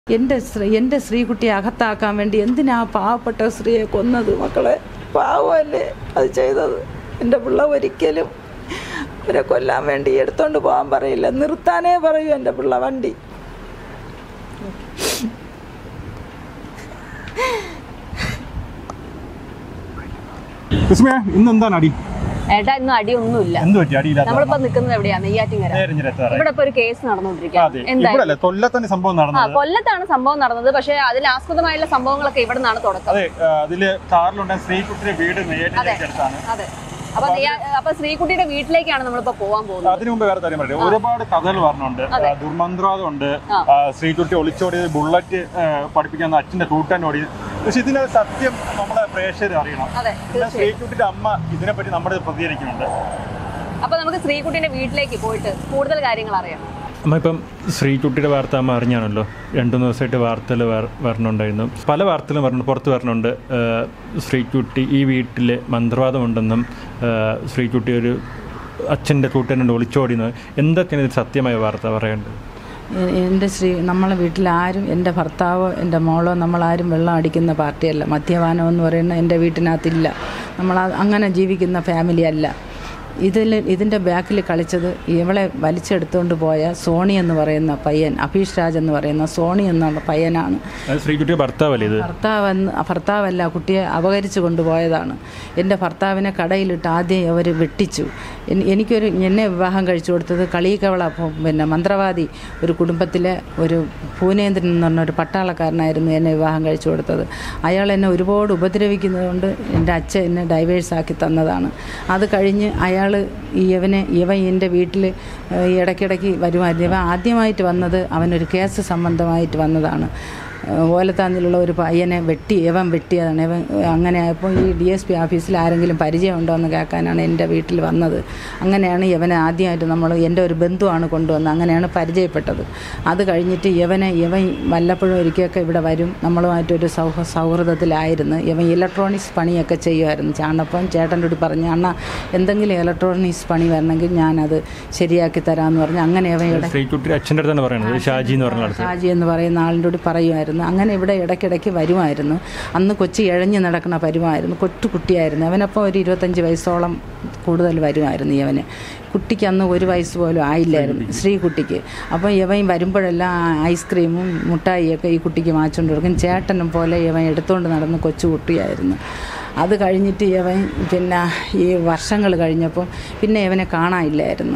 എൻ്റെ സ്ത്രീ എൻ്റെ സ്ത്രീകുട്ടിയെ അകത്താക്കാൻ വേണ്ടി എന്തിനാ ആ പാവപ്പെട്ട സ്ത്രീയെ കൊന്നത് മക്കളെ പാവമല്ലേ അത് ചെയ്തത് എൻ്റെ പിള്ള ഒരിക്കലും അവരെ കൊല്ലാൻ വേണ്ടി എടുത്തോണ്ട് പോകാൻ പറയില്ല നിർത്താനേ പറയൂ എൻ്റെ പിള്ള വണ്ടി കുസുമേ ഇന്ന് എന്താണ് അടി ഏട്ടാ ഇന്നും അടിയൊന്നുമില്ല എന്ത് പറ്റി അടിയില്ലാത്ത നമ്മളിപ്പോ നിൽക്കുന്നത് എവിടെയാ നെയ്യാറ്റിങ്കര നേരിഞ്ഞിട്ടെത്താറായി. ഇവിടെ ഇപ്പൊ ഒരു കേസ് അതെ നടന്നുകൊണ്ടിരിക്കുകയാണ് എന്തായാലും ഇവിടല്ലേ കൊല്ലത്തന്നെ സംഭവം ആ നടന്നത് കൊല്ലത്താണ് സംഭവം നടന്നത് പക്ഷേ അതിൽ ആസ്പദമായുള്ള സംഭവങ്ങളൊക്കെ ഇവിടെ നിന്നാണ് തുടക്കം അതെ ആ, അതില് കാറിലുണ്ടായ സ്ത്രീകുട്ടിയുടെ വീട് നെയ്യാറ്റിന്റെ അടുത്താണ് അതെ അപ്പൊ നെയ്യാ- അപ്പൊ ശ്രീകുട്ടിയുടെ വീട്ടിലേക്കാണ് നമ്മളിപ്പോ പോവാൻ പോകുന്നത് അതിനു മുമ്പ് വേറെ കാര്യം പറയട്ടെ ഒരുപാട് കഥകൾ പറഞ്ഞുണ്ട് ദുർമന്ത്രവാദം ഉണ്ട് ശ്രീകുട്ടി ഒളിച്ചോടിയത് ബുള്ളറ്റ് ആ, പഠിപ്പിക്കുന്ന അച്ഛന്റെ കൂട്ടാൻ ഓടി പക്ഷെ ഇതിന് സത്യം നമ്മളെ പ്രേക്ഷകർ അറിയണം അതെ പിന്നെ ശ്രീകുട്ടിയുടെ അമ്മ ഇതിനെപ്പറ്റി നമ്മുടെ പ്രതികരിക്കുന്നുണ്ട് അപ്പൊ നമുക്ക് ശ്രീകുട്ടിയുടെ വീട്ടിലേക്ക് പോയിട്ട് കൂടുതൽ കാര്യങ്ങൾ അറിയാം അമ്മ ഇപ്പം ശ്രീകുട്ടിയുടെ വാർത്ത അമ്മ അറിഞ്ഞാണല്ലോ രണ്ടു മൂന്ന് ദിവസമായിട്ട് വാർത്തകൾ വരണുണ്ടായിരുന്നു പല വാർത്തകളും പറഞ്ഞു പുറത്ത് വരണുണ്ട് ഏഹ് ശ്രീകുട്ടി ഈ വീട്ടിൽ മന്ത്രവാദമുണ്ടെന്നും ഏഹ് ശ്രീകുട്ടി ഒരു അച്ഛൻ്റെ കൂട്ടനുണ്ട് ഒളിച്ചോടിയെന്ന് എന്തൊക്കെയാണ് ഇത് സത്യമായ വാർത്ത പറയേണ്ടത് എ- എൻ്റെ ശ്രീ നമ്മളെ വീട്ടിൽ ആരും എൻ്റെ ഭർത്താവോ എൻ്റെ മോളോ നമ്മളാരും വെള്ളം അടിക്കുന്ന പാർട്ടിയല്ല മദ്യപാനം എന്ന് പറയുന്ന എൻ്റെ വീട്ടിനകത്തില്ല നമ്മൾ ആ- അങ്ങനെ ജീവിക്കുന്ന ഫാമിലി അല്ല ഇതിൽ ഇതിൻ്റെ ബാക്കിൽ കളിച്ചത് ഇവളെ വലിച്ചെടുത്തുകൊണ്ട് പോയ സോണി എന്ന് പറയുന്ന പയ്യൻ അഭീഷ് രാജ് എന്ന് പറയുന്ന സോണി എന്നുള്ള പയ്യനാണ് അത് ശ്രീകുട്ടിയുടെ ഭർത്താവല്ലേ ഇത് ഭർത്താവെന്ന് ഭർത്താവല്ല കുട്ടിയെ അപകരിച്ചു കൊണ്ടുപോയതാണ് എൻ്റെ ഭർത്താവിനെ കടയിലിട്ട് ആദ്യം അവർ വെട്ടിച്ചു എൻ- എനിക്കൊരു എന്നെ വിവാഹം കഴിച്ചു കൊടുത്തത് കളീകവള പ- പിന്നെ മന്ത്രവാദി ഒരു കുടുംബത്തിലെ ഒരു പൂനേന്ദ്രൻ എന്ന് പറഞ്ഞ ഒരു പട്ടാളക്കാരനായിരുന്നു എന്നെ വിവാഹം കഴിച്ചു കൊടുത്തത് അയാൾ എന്നെ ഒരുപാട് ഉപദ്രവിക്കുന്നതുകൊണ്ട് എൻ്റെ അച്ഛൻ എന്നെ ഡൈവേഴ്സ് ആക്കി തന്നതാണ് അത് കഴിഞ്ഞ് അയാൾ ഈ ഇവനെ ഇവൻ എൻ്റെ വീട്ടിൽ ഇടയ്ക്കിടയ്ക്ക് വരുമായിരുന്നു ഇവൻ ആദ്യമായിട്ട് വന്നത് അവനൊരു കേസ് സംബന്ധമായിട്ട് വന്നതാണ് ഏഹ് ഓലത്താന്നിലുള്ള ഒരു പയ്യനെ വെട്ടി ഇവൻ വെട്ടിയതാണ് ഇവൻ അങ്ങനെ ആയപ്പോൾ ഈ ഡി എസ് പി ഓഫീസിൽ ആരെങ്കിലും പരിചയമുണ്ടോ എന്ന് കേൾക്കാനാണ് എൻ്റെ വീട്ടിൽ വന്നത് അങ്ങനെയാണ് ഇവനെ ആദ്യമായിട്ട് നമ്മൾ എൻ്റെ ഒരു ബന്ധുവാണ് കൊണ്ടുവന്നത് അങ്ങനെയാണ് പരിചയപ്പെട്ടത് അത് കഴിഞ്ഞിട്ട് ഇവനെ ഇവൻ വല്ലപ്പോഴും ഒരിക്കലൊക്കെ ഇവിടെ വരും നമ്മളുമായിട്ടൊരു സൗഹ സൗഹൃദത്തിലായിരുന്നു ഇവൻ ഇലക്ട്രോണിക്സ് പണിയൊക്കെ ചെയ്യുമായിരുന്നു ചാണപ്പം ചേട്ടൻ്റെ കൂടി പറഞ്ഞു അണ്ണ എന്തെങ്കിലും ഇലക്ട്രോണിക്സ് പണി വരണമെങ്കിൽ ഞാനത് ശരിയാക്കി തരാമെന്ന് പറഞ്ഞു അങ്ങനെ ഇവൻ ഇവിടെ ശ്രീകുട്ടിയുടെ അച്ഛൻ്റെ അടുത്താണ് പറയുന്നത് ഷാജി എന്ന് പറഞ്ഞ ആൾക്ക് ഷാജി എന്ന് പറയുന്ന ആളിൻ്റെ കൂടി പറയുമായിരുന്നു അങ്ങനെ ഇവിടെ ഇടയ്ക്കിടയ്ക്ക് വരുമായിരുന്നു അന്ന് കൊച്ചി ഇഴഞ്ഞ് നടക്കുന്ന പരുമായിരുന്നു കൊച്ചു കുട്ടിയായിരുന്നു അവനപ്പോൾ ഒരു ഇരുപത്തഞ്ച് വയസ്സോളം കൂടുതൽ വരുമായിരുന്നു ഇവന് കുട്ടിക്ക് അന്ന് ഒരു വയസ്സ് പോലും ആയില്ലായിരുന്നു ശ്രീകുട്ടിക്ക് അപ്പോൾ ഇവൻ വരുമ്പോഴെല്ലാം ഐസ്ക്രീമും മുട്ടായിയൊക്കെ ഈ കുട്ടിക്ക് വാങ്ങിച്ചുകൊണ്ട് കൊടുക്കും ചേട്ടനും പോലെ ഇവൻ എടുത്തുകൊണ്ട് നടന്ന് കൊച്ചു കുട്ടിയായിരുന്നു അത് കഴിഞ്ഞിട്ട് ഇവൻ പിന്നെ ഈ വർഷങ്ങൾ കഴിഞ്ഞപ്പോൾ പിന്നെ ഇവനെ കാണാനില്ലായിരുന്നു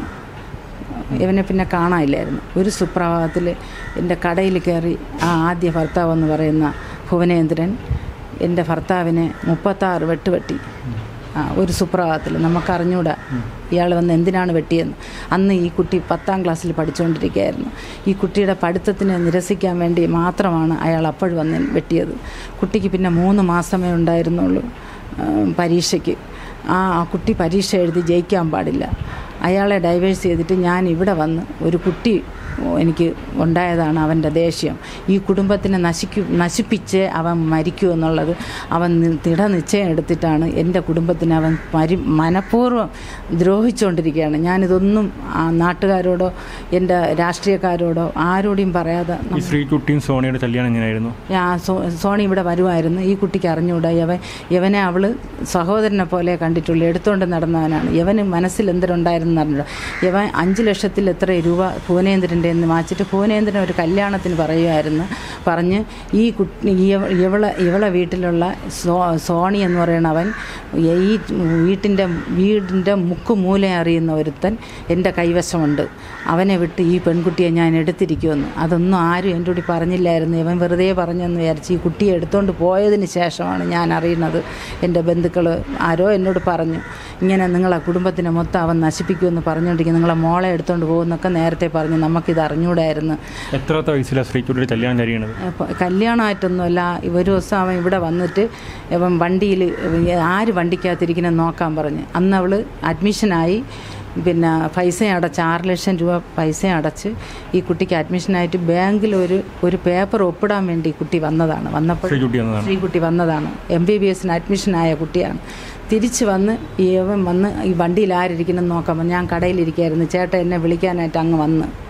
ഇവനെ പിന്നെ കാണാനില്ലായിരുന്നു ഒരു സുപ്രഭാതത്തിൽ എൻ്റെ കടയിൽ കയറി ആ ആദ്യ ഭർത്താവ് എന്ന് പറയുന്ന ഭുവനേന്ദ്രൻ എൻ്റെ ഭർത്താവിനെ മുപ്പത്താറ് വെട്ട് വെട്ടി ആ ഒരു സുപ്രഭാതത്തിൽ നമുക്കറിഞ്ഞൂടാ ഇയാൾ വന്ന് എന്തിനാണ് വെട്ടിയെന്ന് അന്ന് ഈ കുട്ടി പത്താം ക്ലാസ്സിൽ പഠിച്ചുകൊണ്ടിരിക്കുകയായിരുന്നു ഈ കുട്ടിയുടെ പഠിത്തത്തിനെ നിരസിക്കാൻ വേണ്ടി മാത്രമാണ് അയാൾ അപ്പോൾ വന്ന് വെട്ടിയത് കുട്ടിക്ക് പിന്നെ മൂന്ന് മാസമേ ഉണ്ടായിരുന്നുള്ളൂ ആ, പരീക്ഷയ്ക്ക് ആ ആ കുട്ടി പരീക്ഷ എഴുതി ജയിക്കാൻ പാടില്ല അയാളെ ഡൈവേഴ്സ് ചെയ്തിട്ട് ഞാൻ ഇവിടെ വന്ന് ഒരു കുട്ടി എനിക്ക് ഉണ്ടായതാണ് അവൻ്റെ ദേഷ്യം ഈ കുടുംബത്തിനെ നശിക്കു നശിപ്പിച്ച് അവൻ മരിക്കൂ എന്നുള്ളത് അവൻ നി- ദൃഢനിശ്ചയം എടുത്തിട്ടാണ് എൻ്റെ കുടുംബത്തിനെ അവൻ മരി മനഃപൂർവ്വം ദ്രോഹിച്ചുകൊണ്ടിരിക്കുകയാണ് ഞാനിതൊന്നും ആ നാട്ടുകാരോടോ എൻ്റെ രാഷ്ട്രീയക്കാരോടോ ആരോടും പറയാതെ ഈ ശ്രീകുട്ടിയും സോണിയുടെ കല്യാണം എങ്ങനെയായിരുന്നു ആ സോ സോണി ഇവിടെ വരുമായിരുന്നു ഈ കുട്ടിക്ക് അറിഞ്ഞുകൂടാ യവൻ യവനെ അവൾ സഹോദരനെ പോലെ കണ്ടിട്ടുള്ളൂ എടുത്തുകൊണ്ട് നടന്നവനാണ് യവന് മനസ്സിൽ എന്തിനുണ്ടായിരുന്നു അറിഞ്ഞൂടാ യവൻ അഞ്ച് ലക്ഷത്തിൽ എത്ര രൂപ ഭുവനേന്ദ്രൻ്റെ എന്ന് വാങ്ങിച്ചിട്ട് ഭുവനേന്ദ്രൻ ഒരു കല്യാണത്തിന് പറയുമായിരുന്നു പറഞ്ഞ് ഈ കുട്ടി ഇവ- ഇവളെ ഇവളെ വീട്ടിലുള്ള സോ സോണി എന്ന് പറയുന്ന അവൻ ഈ വീട്ടിൻ്റെ വീടിൻ്റെ മുക്ക് മൂല അറിയുന്ന ഒരുത്തൻ എൻ്റെ കൈവശമുണ്ട് അവനെ വിട്ട് ഈ പെൺകുട്ടിയെ ഞാൻ എടുത്തിരിക്കുമെന്ന് അതൊന്നും ആരും എൻ്റെ കൂടി പറഞ്ഞില്ലായിരുന്നു ഇവൻ വെറുതെ പറഞ്ഞെന്ന് വിചാരിച്ച് ഈ കുട്ടിയെ എടുത്തുകൊണ്ട് പോയതിന് ശേഷമാണ് ഞാൻ അറിയുന്നത് എൻ്റെ ബന്ധുക്കൾ ആരോ എന്നോട് പറഞ്ഞു ഇങ്ങനെ നിങ്ങളെ കുടുംബത്തിനെ മൊത്തം അവൻ നശിപ്പിക്കുമെന്ന് പറഞ്ഞുകൊണ്ടിരിക്കും നിങ്ങളെ മോളെ എടുത്തുകൊണ്ട് പോകുമെന്നൊക്കെ നേരത്തെ പറഞ്ഞു നമുക്കിത് അറിഞ്ഞൂടായിരുന്നു എത്രാമത്തെ വയസ്സിലാണ് ശ്രീകുട്ടിയുടെ കല്യാണം കഴിയണത് അപ്പോൾ കല്യാണമായിട്ടൊന്നുമല്ല ഒരു ദിവസം അവൻ ഇവിടെ വന്നിട്ട് ഇവൻ വണ്ടിയിൽ ആര് വണ്ടിക്കകത്തിരിക്കണം നോക്കാൻ പറഞ്ഞ് അന്ന് അവൾ അഡ്മിഷനായി പിന്നെ പൈസ അടച്ച് ആറ് ലക്ഷം രൂപ പൈസ അടച്ച് ഈ കുട്ടിക്ക് അഡ്മിഷനായിട്ട് ബാങ്കിൽ ഒരു ഒരു പേപ്പർ ഒപ്പിടാൻ വേണ്ടി ഈ കുട്ടി വന്നതാണ് വന്നപ്പോൾ ശ്രീകുട്ടി എന്നതാണ് ശ്രീകുട്ടി വന്നതാണ് എം ബി ബി എസിന് അഡ്മിഷനായ കുട്ടിയാണ് തിരിച്ച് വന്ന് ഈ ഇവൻ വന്ന് ഈ വണ്ടിയിൽ ആരിരിക്കണം നോക്കാൻ പറഞ്ഞു ഞാൻ കടയിലിരിക്കുകയായിരുന്നു ചേട്ടൻ എന്നെ വിളിക്കാനായിട്ട് അങ്ങ് വന്ന്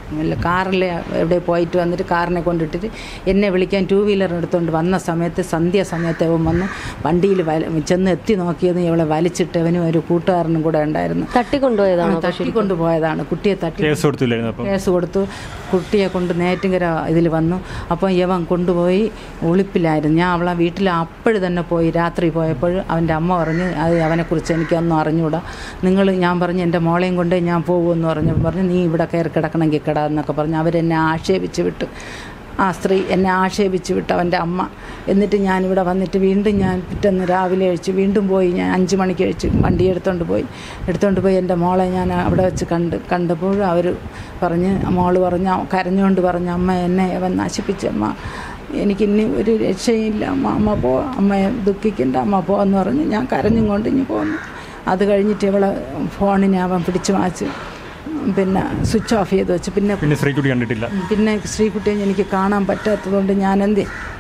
ഇല്ല കാറിൽ എവിടെ പോയിട്ട് വന്നിട്ട് കാറിനെ കൊണ്ടിട്ടിട്ട് എന്നെ വിളിക്കാൻ ടൂ വീലർ എടുത്തുകൊണ്ട് വന്ന സമയത്ത് സന്ധ്യ സമയത്ത് അവൻ വന്ന് വണ്ടിയിൽ വല ചെന്ന് എത്തി നോക്കിയത് ഇവളെ വലിച്ചിട്ട് അവനും ഒരു കൂട്ടുകാരനും കൂടെ ഉണ്ടായിരുന്നു തട്ടിക്കൊണ്ടുപോയതാണോ തട്ടിക്കൊണ്ട് പോയതാണ് കുട്ടിയെ തട്ടി കേസ് കൊടുത്തില്ലായിരുന്നു അപ്പം കേസ് കൊടുത്തു കുട്ടിയെ കൊണ്ട് നേറ്റിങ്കര ഇതിൽ വന്നു അപ്പോൾ യവൻ കൊണ്ടുപോയി ഒളിപ്പിലായിരുന്നു ഞാൻ അവളെ വീട്ടിൽ അപ്പോഴും തന്നെ പോയി രാത്രി പോയപ്പോൾ അവൻ്റെ അമ്മ പറഞ്ഞ് അത് അവനെക്കുറിച്ച് എനിക്കൊന്നും അറിഞ്ഞൂടാ നിങ്ങൾ ഞാൻ പറഞ്ഞു എൻ്റെ മോളെയും കൊണ്ടേ ഞാൻ പോകുമെന്ന് പറഞ്ഞു പറഞ്ഞു നീ ഇവിടെ കയറി കിടക്കണമെങ്കിൽ കിട എന്നൊക്കെ പറഞ്ഞു അവരെന്നെ ആക്ഷേപിച്ച് വിട്ടു ആ സ്ത്രീ എന്നെ ആക്ഷേപിച്ച് വിട്ടു അവൻ്റെ അമ്മ എന്നിട്ട് ഞാനിവിടെ വന്നിട്ട് വീണ്ടും ഞാൻ പിറ്റേന്ന് രാവിലെ കഴിച്ചു വീണ്ടും പോയി ഞാൻ അഞ്ച് മണിക്ക് കഴിച്ചു വണ്ടി എടുത്തോണ്ട് പോയി എടുത്തോണ്ട് പോയി എൻ്റെ മോളെ ഞാൻ അവിടെ വെച്ച് കണ്ട് കണ്ടപ്പോൾ അവർ പറഞ്ഞ് മോള് പറഞ്ഞ കരഞ്ഞുകൊണ്ട് പറഞ്ഞു അമ്മ എന്നെ അവൻ നശിപ്പിച്ചമ്മ എനിക്കിനി ഒരു രക്ഷയില്ല അമ്മ അമ്മ പോ അമ്മയെ ദുഃഖിക്കണ്ട അമ്മ പോ എന്ന് പറഞ്ഞ് ഞാൻ കരഞ്ഞും കൊണ്ട് ഇനി പോന്നു അത് കഴിഞ്ഞിട്ട് ഇവളെ ഫോണിനെ അവൻ പിടിച്ചു മാച്ച് പിന്നെ സ്വിച്ച് ഓഫ് ചെയ്ത് വെച്ച് പിന്നെ പിന്നെ ശ്രീകുട്ടി കണ്ടിട്ടില്ല പിന്നെ ശ്രീകുട്ടിയെ എനിക്ക് കാണാൻ പറ്റാത്തതുകൊണ്ട് ഞാൻ എന്ത്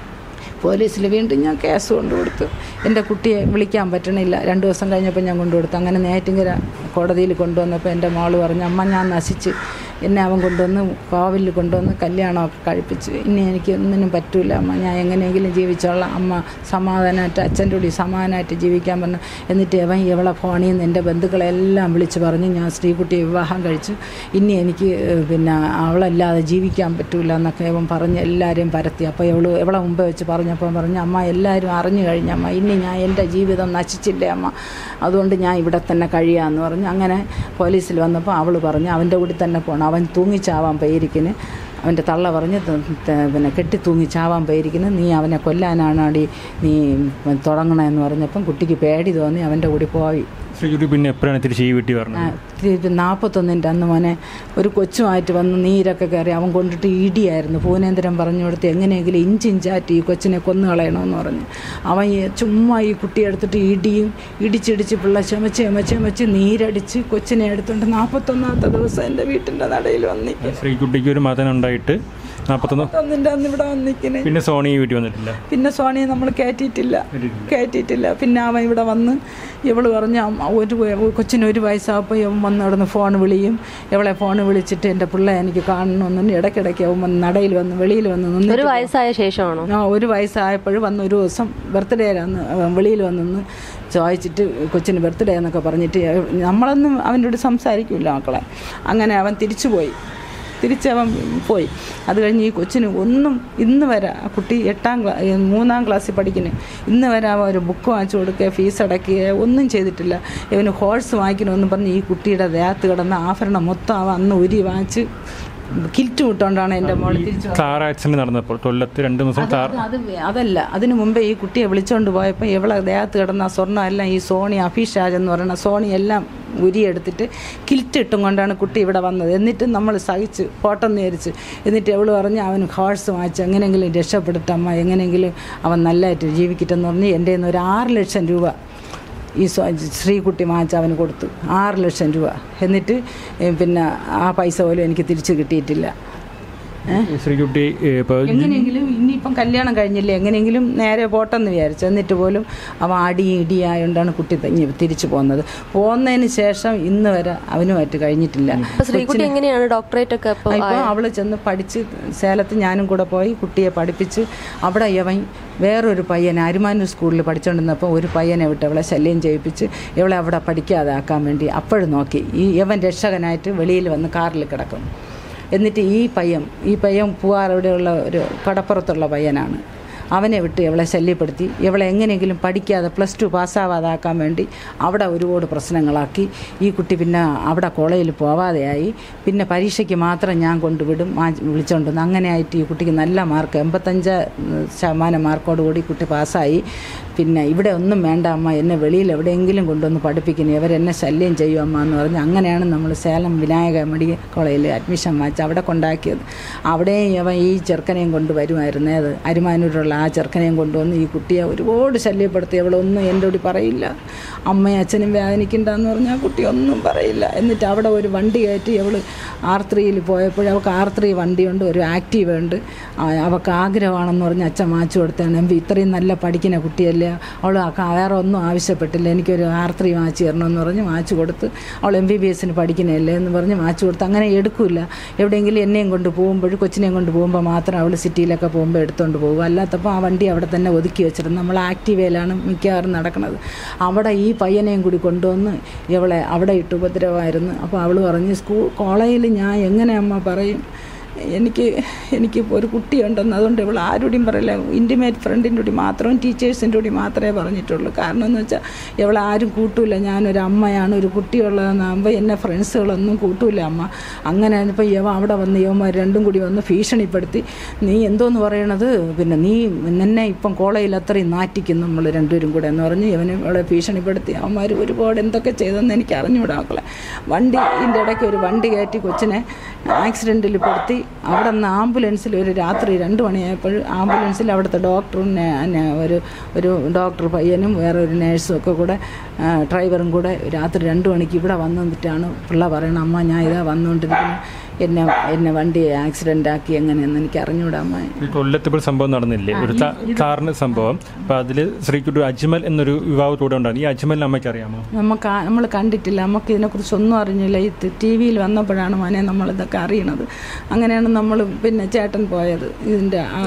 പോലീസിൽ വീണ്ടും ഞാൻ കേസ് കൊണ്ടു കൊടുത്തു എൻ്റെ കുട്ടിയെ വിളിക്കാൻ പറ്റണില്ല രണ്ട് ദിവസം കഴിഞ്ഞപ്പോൾ ഞാൻ കൊണ്ടു കൊടുത്തു അങ്ങനെ നേറ്റിങ്കര കോടതിയിൽ കൊണ്ടുവന്നപ്പോൾ എൻ്റെ മോള് പറഞ്ഞു അമ്മ ഞാൻ നശിച്ച് എന്നെ അവൻ കൊണ്ടുവന്ന് കോവിലിൽ കൊണ്ടുവന്ന് കല്യാണമൊക്കെ കഴിപ്പിച്ച് ഇനി എനിക്ക് ഒന്നിനും പറ്റൂല അമ്മ ഞാൻ എങ്ങനെയെങ്കിലും ജീവിച്ചോളാം അമ്മ സമാധാനമായിട്ട് അച്ഛൻ്റെ കൂടി സമാധാനമായിട്ട് ജീവിക്കാൻ പറഞ്ഞു എന്നിട്ട് അവൻ ഇവളെ ഫോണിൽ നിന്ന് എൻ്റെ ബന്ധുക്കളെല്ലാം വിളിച്ച് പറഞ്ഞു ഞാൻ ശ്രീകുട്ടിയെ വിവാഹം കഴിച്ചു ഇനി എനിക്ക് ഏഹ്, പിന്നെ അവളല്ലാതെ ജീവിക്കാൻ പറ്റൂല എന്നൊക്കെ അവൻ പറഞ്ഞ് എല്ലാവരെയും പരത്തി അപ്പോൾ ഇവള് ഇവളെ മുമ്പേ വെച്ച് പറഞ്ഞപ്പോൾ പറഞ്ഞു അമ്മ എല്ലാവരും അറിഞ്ഞു കഴിഞ്ഞമ്മ ഇനി ഞാൻ എൻ്റെ ജീവിതം നശിച്ചില്ലേ അമ്മ അതുകൊണ്ട് ഞാൻ ഇവിടെ തന്നെ കഴിയാമെന്ന് പറഞ്ഞു അങ്ങനെ പോലീസിൽ വന്നപ്പോൾ അവൾ പറഞ്ഞു അവൻ്റെ കൂടി തന്നെ പോകണം അവൻ തൂങ്ങിച്ചാവാൻ പേരിക്കിന് അവൻ്റെ തള്ള പറഞ്ഞ് ത- ത- പിന്നെ കെട്ടി തൂങ്ങി ചാവാൻ പേരിക്കുന്നു നീ അവനെ കൊല്ലാനാണാടി നീ തുടങ്ങണമെന്ന് പറഞ്ഞപ്പം കുട്ടിക്ക് പേടി തോന്നി അവൻ്റെ കൂടി പോയി ശ്രീകുട്ടി പിന്നെ എപ്പോഴാണ് തിരിച്ച് ഈ വീട്ടിൽ പറഞ്ഞത് നാൽപ്പത്തൊന്നിൻ്റെ അന്ന് മോനെ ഒരു കൊച്ചുമായിട്ട് വന്ന് നീരൊക്കെ കയറി അവൻ കൊണ്ടിട്ട് ഇടിയായിരുന്നു പൂനേന്ദ്രൻ പറഞ്ഞു കൊടുത്ത് എങ്ങനെയെങ്കിലും ഇഞ്ചിഞ്ചാറ്റ് ഈ കൊച്ചിനെ കൊന്നു കളയണമെന്ന് പറഞ്ഞു അവൻ ഈ ചുമ്മാ ഈ കുട്ടിയെ എടുത്തിട്ട് ഇടിയും ഇടിച്ചിടിച്ച് പിള്ള ചുമച്ച് ചുമച്ച് ചുമച്ച് നീരടിച്ച് കൊച്ചിനെ എടുത്തുകൊണ്ട് നാൽപ്പത്തൊന്നാമത്തെ ദിവസം എൻ്റെ വീട്ടിൻ്റെ നടയിൽ വന്നിക്കും ശ്രീകുട്ടിക്ക് ഒരു മതം ഉണ്ടായിട്ട് നാൽപ്പത്തൊന്ന് ഒന്നിൻ്റെ അന്ന് ഇവിടെ വന്നിക്കണേ പിന്നെ സോണി ഈ വീട്ടിൽ വന്നിട്ടില്ല പിന്നെ സോണിയെ നമ്മൾ കയറ്റിയിട്ടില്ല കയറ്റിയിട്ടില്ല പിന്നെ അവൻ ഇവിടെ വന്ന് ഇവള് പറഞ്ഞ അമ്മ ഒരു വയ- കൊച്ചിന് ഒരു വയസ്സായപ്പോൾ ഇവൻ വന്ന് നടന്ന് ഫോൺ വിളിയും ഇവളെ ഫോൺ വിളിച്ചിട്ട് എൻ്റെ പിള്ളേ എനിക്ക് കാണണമെന്നു ഇടയ്ക്കിടയ്ക്ക് അവൻ വന്ന് നടയിൽ വന്ന് വെളിയിൽ വന്ന് ഒരു നിന്നിട്ട് വയസ്സായ ശേഷമാണോ ആ ഒരു വയസ്സായപ്പോഴും വന്ന് ഒരു ദിവസം ബർത്ത്ഡേ ആയിരുന്നു അവൻ വെളിയിൽ വന്നിന്ന് ചോദിച്ചിട്ട് കൊച്ചിന് ബർത്ത്ഡേ എന്നൊക്കെ പറഞ്ഞിട്ട് നമ്മളൊന്നും അവൻ്റെ കൂടെ സംസാരിക്കില്ല മക്കളെ അങ്ങനെ അവൻ തിരിച്ചു പോയി തിരിച്ചവൻ പോയി അത് കഴിഞ്ഞ് ഈ കൊച്ചിന് ഒന്നും ഇന്ന് വരെ ആ കുട്ടി എട്ടാം ക്ലാ ഏ, മൂന്നാം ക്ലാസ്സിൽ പഠിക്കുന്നു ഇന്ന് വരെ അവൻ ഒരു ബുക്ക് വാങ്ങിച്ചു കൊടുക്കുക ഫീസ് അടയ്ക്കുക ഒന്നും ചെയ്തിട്ടില്ല ഇവന് ഹോഴ്സ് വാങ്ങിക്കണമെന്ന് പറഞ്ഞ് ഈ കുട്ടിയുടെ ദേഹത്ത് കിടന്ന ആഭരണം മൊത്തം അവൻ അന്ന് ഉരി വാങ്ങിച്ച് കിൽറ്റ് വിട്ടുകൊണ്ടാണ് എൻ്റെ മോൾ തിരിച്ചു കാർ ആക്സിഡന്റ് നടന്നപ്പോൾ കൊല്ലത്ത് രണ്ട് ദിവസം കാർ അത് അത് അതല്ല അതിനു മുമ്പേ ഈ കുട്ടിയെ വിളിച്ചോണ്ട് പോയപ്പോൾ ഇവളെ ദേഹത്ത് കിടന്ന സ്വർണ്ണം എല്ലാം ഈ സോണി അഫീഷാജ് എന്ന് പറയുന്ന സോണി എല്ലാം ഉരിയെടുത്തിട്ട് കിൽറ്റ് ഇട്ടും കൊണ്ടാണ് കുട്ടി ഇവിടെ വന്നത് എന്നിട്ട് നമ്മൾ സഹിച്ച് പോട്ടം നേരിച്ച് എന്നിട്ട് എവള് പറഞ്ഞ് അവന് ഹോഴ്സ് വാങ്ങിച്ച് എങ്ങനെയെങ്കിലും രക്ഷപ്പെടുത്തമ്മ എങ്ങനെയെങ്കിലും അവൻ നല്ലതായിട്ട് ജീവിക്കട്ടെന്ന് പറഞ്ഞ് എൻ്റെ കയ്യിൽ നിന്ന് ഒരു ആറ് ലക്ഷം രൂപ ഈ സ്വ- ശ്രീകുട്ടി വാങ്ങിച്ച് അവന് കൊടുത്തു ആറ് ലക്ഷം രൂപ എന്നിട്ട് ഏ, പിന്നെ ആ പൈസ പോലും എനിക്ക് തിരിച്ച് കിട്ടിയിട്ടില്ല ശ്രീകുട്ടി ഇപ്പോൾ എങ്ങനെയെങ്കിലും ഇനിയിപ്പം കല്യാണം കഴിഞ്ഞില്ലേ എങ്ങനെയെങ്കിലും നേരെ പോട്ടെന്ന് വിചാരിച്ചു എന്നിട്ട് പോലും അവൻ അടിയും ഇടിയായോണ്ടാണ് കുട്ടി തങ്ങി തിരിച്ചു പോകുന്നത് പോകുന്നതിന് ശേഷം ഇന്ന് വരെ അവനുമായിട്ട് കഴിഞ്ഞിട്ടില്ല അപ്പൊ ശ്രീകുട്ടി എങ്ങനെയാണ് ഡോക്ടറേറ്റ് ഒക്കെ ഇപ്പൊ ഇപ്പോൾ അവൾ ചെന്ന് പഠിച്ച് സേലത്ത് ഞാനും കൂടെ പോയി കുട്ടിയെ പഠിപ്പിച്ച് അവിടെ യവൻ വേറൊരു പയ്യനെ അരുമാനൂർ സ്കൂളിൽ പഠിച്ചുകൊണ്ടിരുന്നപ്പോൾ ഒരു പയ്യനെ വിട്ട് അവളെ ശല്യം ചെയ്യിപ്പിച്ച് ഇവളെ അവിടെ പഠിക്കാതെ ആക്കാൻ വേണ്ടി അപ്പോഴും നോക്കി ഈ യവൻ രക്ഷകനായിട്ട് വെളിയിൽ വന്ന് കാറിൽ കിടക്കും എന്നിട്ട് ഈ പയ്യൻ ഈ പയ്യൻ പൂവാറവിടെയുള്ള ഒരു കടപ്പുറത്തുള്ള പയ്യനാണ് അവനെ വിട്ട് ഇവളെ ശല്യപ്പെടുത്തി ഇവളെ എങ്ങനെയെങ്കിലും പഠിക്കാതെ പ്ലസ് ടു പാസ്സാവാതാക്കാൻ വേണ്ടി അവിടെ ഒരുപാട് പ്രശ്നങ്ങളാക്കി ഈ കുട്ടി പിന്നെ അവിടെ കോളേജിൽ പോവാതെയായി പിന്നെ പരീക്ഷയ്ക്ക് മാത്രം ഞാൻ കൊണ്ടുവിടും മാ വിളിച്ചോണ്ട് വന്ന് അങ്ങനെ ആയിട്ട് ഈ കുട്ടിക്ക് നല്ല മാർക്ക് എൺപത്തഞ്ച് ശതമാനം മാർക്കോടുകൂടി കുട്ടി പാസ്സായി പിന്നെ ഇവിടെ ഒന്നും വേണ്ട അമ്മ എന്നെ വെളിയിൽ എവിടെയെങ്കിലും കൊണ്ടുവന്ന് പഠിപ്പിക്കുന്നു ഇവരെന്നെ ശല്യം ചെയ്യും അമ്മ എന്ന് പറഞ്ഞ് അങ്ങനെയാണ് നമ്മൾ സേലം വിനായക മെഡിക്കൽ കോളേജിൽ അഡ്മിഷൻ വാങ്ങിച്ച് അവിടെ കൊണ്ടാക്കിയത് അവിടെയും ഇവൻ ഈ ചെറുക്കനെയും കൊണ്ട് വരുമായിരുന്നേ അത് അരുമാനൂരുള്ള നമ്പറുള്ള ആ ചെറുക്കനെയും കൊണ്ടുവന്ന് ഈ കുട്ടിയെ ഒരുപാട് ശല്യപ്പെടുത്തി അവളൊന്നും എൻ്റെ കൂടി പറയില്ല അമ്മയും അച്ഛനും വേദനിക്കണ്ടെന്ന് പറഞ്ഞാൽ ആ കുട്ടി ഒന്നും പറയില്ല എന്നിട്ട് അവിടെ ഒരു വണ്ടി കയറ്റി അവൾ ആർത്രയിൽ പോയപ്പോൾ അവൾക്ക് ആർത്രി വണ്ടിയുണ്ട് ഒരു ആക്റ്റീവ് ഉണ്ട് ആ, അവൾക്ക് ആഗ്രഹമാണെന്ന് പറഞ്ഞ് അച്ഛൻ മാച്ചു കൊടുത്താണ് എം ഇത്രയും നല്ല പഠിക്കുന്ന കുട്ടിയല്ലേ അവൾ ആ- വേറെ ഒന്നും ആവശ്യപ്പെട്ടില്ല എനിക്കൊരു ആർത്രി മാച്ച് തരണമെന്ന് പറഞ്ഞ് മാച്ച് കൊടുത്ത് അവൾ എം ബി ബി എസിന് പഠിക്കുന്നതല്ലേ എന്ന് പറഞ്ഞ് മാച്ച് കൊടുത്ത് അങ്ങനെ എടുക്കില്ല എവിടെയെങ്കിലും എന്നെയും കൊണ്ട് പോകുമ്പോൾ കൊച്ചിനെയും കൊണ്ട് പോകുമ്പോൾ മാത്രം അവൾ സിറ്റിയിലൊക്കെ പോകുമ്പോൾ എടുത്തുകൊണ്ട് പോകും അല്ലാത്തപ്പോൾ ആ വണ്ടി അവിടെ തന്നെ ഒതുക്കി വെച്ചിരുന്നു നമ്മൾ ആക്റ്റീവയിലാണ് മിക്കവാറും നടക്കുന്നത് അവിടെ ഈ പയ്യനെയും കൂടി കൊണ്ടുവന്ന് ഇവളെ അവിടെ ഇട്ട് ഉപദ്രവമായിരുന്നു അപ്പോൾ അവൾ പറഞ്ഞ് സ്കൂൾ കോളേജിൽ ഞാൻ എങ്ങനെ അമ്മ പറയും എനിക്ക് എനിക്ക് ഒരു കുട്ടിയുണ്ടെന്ന് അതുകൊണ്ട് ഇവൾ ആരോടും പറയില്ല ഇൻറ്റിമേറ്റ് ഫ്രണ്ടിൻ്റെ കൂടി മാത്രം ടീച്ചേഴ്സിൻ്റെ കൂടി മാത്രമേ പറഞ്ഞിട്ടുള്ളൂ കാരണം എന്ന് വെച്ചാൽ ഇവളെ ആരും കൂട്ടൂല ഞാനൊരു അമ്മയാണ് ഒരു കുട്ടിയുള്ളതെന്നാകുമ്പോൾ എന്നെ ഫ്രണ്ട്സുകളൊന്നും കൂട്ടൂല അമ്മ അങ്ങനെ ഇപ്പോൾ യവ അവിടെ വന്ന് യവന്മാർ രണ്ടും കൂടി വന്ന് ഭീഷണിപ്പെടുത്തി നീ എന്തോന്ന് പറയണത് പിന്നെ നീ നിന്നെ ഇപ്പം കോളേജിൽ അത്രയും നാറ്റിക്കും നമ്മൾ രണ്ടുപേരും കൂടെ എന്ന് പറഞ്ഞ് ഇവനെ അവളെ ഭീഷണിപ്പെടുത്തി അവന്മാർ ഒരുപാട് എന്തൊക്കെ ചെയ്തെന്ന് എനിക്ക് അറിഞ്ഞുകൂടാ മക്കളെ വണ്ടി ഇതിൻ്റെ ഇടയ്ക്ക് ഒരു വണ്ടി കയറ്റി കൊച്ചിനെ ആക്സിഡൻറ്റിൽ പെടുത്തി അവിടെ നിന്ന് ആംബുലൻസിൽ ഒരു രാത്രി രണ്ട് മണിയായപ്പോൾ ആംബുലൻസിൽ അവിടുത്തെ ഡോക്ടറും നെ- നെ- ഒരു ഒരു ഡോക്ടർ പയ്യനും വേറെ ഒരു നേഴ്സും ഒക്കെ കൂടെ ആ, ഡ്രൈവറും കൂടെ രാത്രി രണ്ട് മണിക്ക് ഇവിടെ വന്നു നിന്നിട്ടാണ് പിള്ള പറയണം അമ്മ ഞാൻ ഇതാ വന്നുകൊണ്ടിരിക്കുന്നത് എന്നെ എന്നെ വണ്ടി ആക്സിഡൻ്റ് ആക്കി എങ്ങനെയെന്ന് എനിക്ക് അറിഞ്ഞൂടാ അമ്മ ഈ കൊല്ലത്ത് ഇപ്പോൾ സംഭവം നടന്നില്ലേ ഒരു ത- കാറിന് സംഭവം അപ്പോൾ അതിൽ ശ്രീക്കുട്ടി അജ്മൽ എന്നൊരു യുവാവ് കൂടെ ഉണ്ടായിരുന്നു ഈ അജ്മലിനെ അമ്മയ്ക്ക് അറിയാമോ നമുക്ക് നമ്മൾ കണ്ടിട്ടില്ല നമുക്ക് ഇതിനെക്കുറിച്ച് ഒന്നും അറിഞ്ഞില്ല ഈ ടി വിയിൽ വന്നപ്പോഴാണ് മോനെ നമ്മൾ ഇതൊക്കെ അറിയണത് അങ്ങനെയാണ് നമ്മൾ പിന്നെ ചേട്ടൻ പോയത് ഇതിൻ്റെ ആ